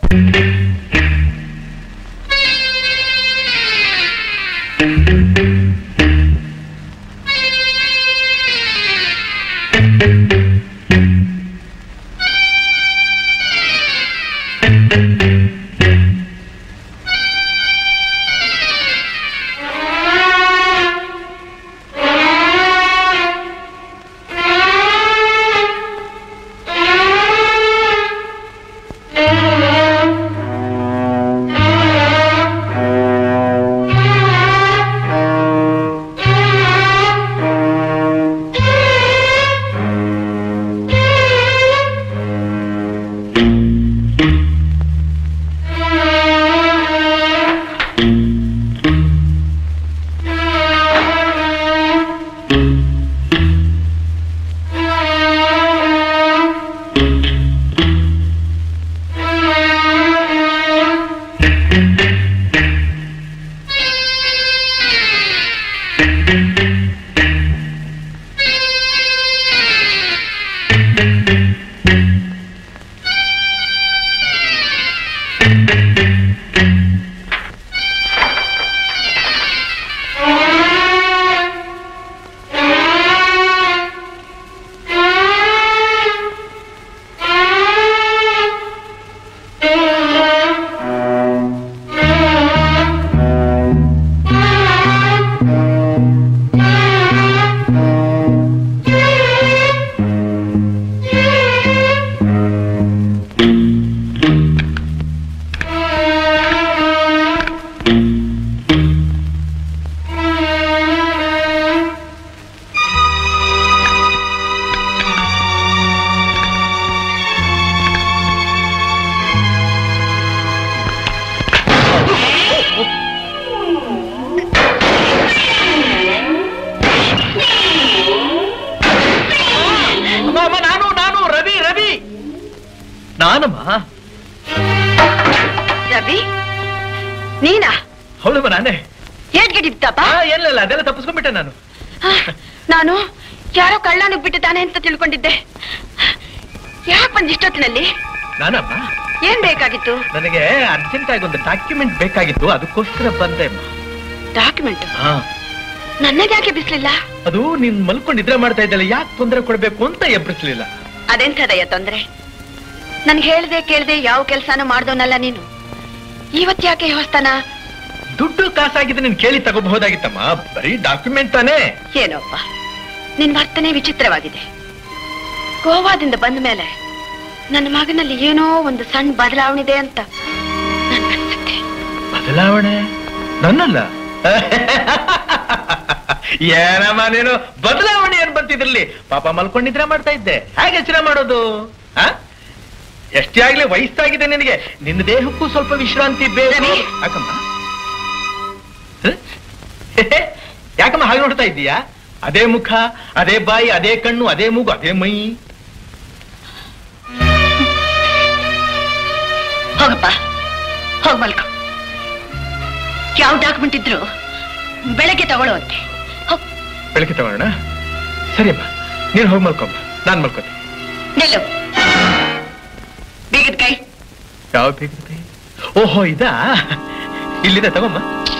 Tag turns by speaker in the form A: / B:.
A: ಅಮ್ಮ ಅಮ್ಮ ನಾನು ನಾನು ರವಿ ರವಿ ನಾನಮ್ಮ
B: ರವಿ ನೀನಾ
A: ಹೌದಮ್ಮ ನಾನೇ
B: ಏನ್ ಗಿಡಿತ್ತಪ್ಪ
A: ಆ, ಏನಿಲ್ಲ ಅದೆಲ್ಲ ತಪ್ಪಿಸ್ಕೊಂಡ್ಬಿಟ್ಟೆ ನಾನು
B: ನಾನು ಯಾರೋ ಕಳ್ಳ ನುಗ್ಬಿಟ್ಟಿದ್ದಾನೆ ಅಂತ ತಿಳ್ಕೊಂಡಿದ್ದೆ ಯಾಕೆ ಬಂದ್ ಇಷ್ಟೊತ್ತಿನಲ್ಲಿ
A: ನಾನಮ್ಮ
B: ಏನ್ ಬೇಕಾಗಿತ್ತು
A: ನನಗೆ ಅರ್ಜೆಂಟ್ ಆಗಿ ಒಂದು ಡಾಕ್ಯುಮೆಂಟ್ ಬೇಕಾಗಿತ್ತು ಅದಕ್ಕೋಸ್ಕರ ಬಂದೆ ಅಮ್ಮ
B: ಡಾಕ್ಯುಮೆಂಟ್
A: ಹಾ
B: ನನ್ನಗೆ ಯಾಕೆ ಬಿಸ್ಲಿಲ್ಲ
A: ಅದು ನೀನ್ ಮಲ್ಕೊಂಡು ನಿದ್ರೆ ಮಾಡ್ತಾ ಇದ್ದಲ್ಲ ಯಾಕೆ ತೊಂದರೆ ಕೊಡ್ಬೇಕು ಅಂತ ಎಬ್ಬರಿಸ್ಲಿಲ್ಲ
B: ಅದೆಂಥದಯ್ಯ ತೊಂದ್ರೆ ನನ್ಗೆ ಹೇಳ್ದೆ ಕೇಳ್ದೆ ಯಾವ ಕೆಲ್ಸಾನು ಮಾಡ್ದೋನಲ್ಲ ನೀನು ಇವತ್ ಯಾಕೆ ಈ ಹೊಸ್ತಾನ
A: ದುಡ್ಡು ಕಾಸಾಗಿದೆ ನೀನ್ ಕೇಳಿ ತಗೋಬಹುದಾಗಿತ್ತಮ್ಮ ಬರೀ ಡಾಕ್ಯುಮೆಂಟ್ ತಾನೇ
B: ಏನೋಪ್ಪ ನಿನ್ ವರ್ತನೆ ವಿಚಿತ್ರವಾಗಿದೆ ಗೋವಾದಿಂದ ಬಂದ ಮೇಲೆ ನನ್ನ ಮಗನಲ್ಲಿ ಏನೋ ಒಂದು ಸಣ್ಣ ಬದಲಾವಣೆ ಇದೆ ಅಂತ ನನ್ಗನ್ಸುತ್ತೆ
A: ಬದಲಾವಣೆ ನನ್ನಲ್ಲ ಏನಮ್ಮ ನೀನು ಬದಲಾವಣೆ ಏನ್ ಬಂತಿದ್ರಲ್ಲಿ ಪಾಪ ಮಲ್ಕೊಂಡಿದ್ರೆ ಮಾಡ್ತಾ ಇದ್ದೆ ಹೇಗೆ ಎಚ್ಚರ ಮಾಡೋದು ಆ? ಎಷ್ಟೇ ಆಗ್ಲಿ ವಯಸ್ಸಾಗಿದೆ ನಿನಗೆ ನಿನ್ನ ದೇಹಕ್ಕೂ ಸ್ವಲ್ಪ ವಿಶ್ರಾಂತಿ ಬೇಕು
B: ರವಿ.
A: ಯಾಕಮ್ಮ ಹ? ಯಾಕಮ್ಮ ಹಾಗೆ ನೋಡ್ತಾ ಇದ್ದೀಯಾ ಅದೇ ಮುಖ ಅದೇ ಬಾಯಿ ಅದೇ ಕಣ್ಣು ಅದೇ ಮೂಗು ಅದೇ ಮೈ
B: ಹೋಗಪ್ಪ ಹೋಗ್ ಮಲ್ಕೊ ಯಾವ ಡಾಕ್ಯುಮೆಂಟ್ ಇದ್ರು ಬೆಳಗ್ಗೆ ತಗೊಳ್ಳುವಂತೆ ಹೋಗ್
A: ಬೆಳಗ್ಗೆ ತಗೋಣ ಸರಿಯಮ್ಮ ನೀನು ಹೋಗಿ ಮಲ್ಕೊಮ್ಮ ನಾನ್ ಮಲ್ಕೋತೀನಿ
B: ನಿಲ್ಲು ಬೀಗದ ಕೈ
A: ಯಾವ ಬೇಕಿದೆ ಓಹೋ ಇದಾ ಇಲ್ಲಿದೆ ತಗೊಮ್ಮ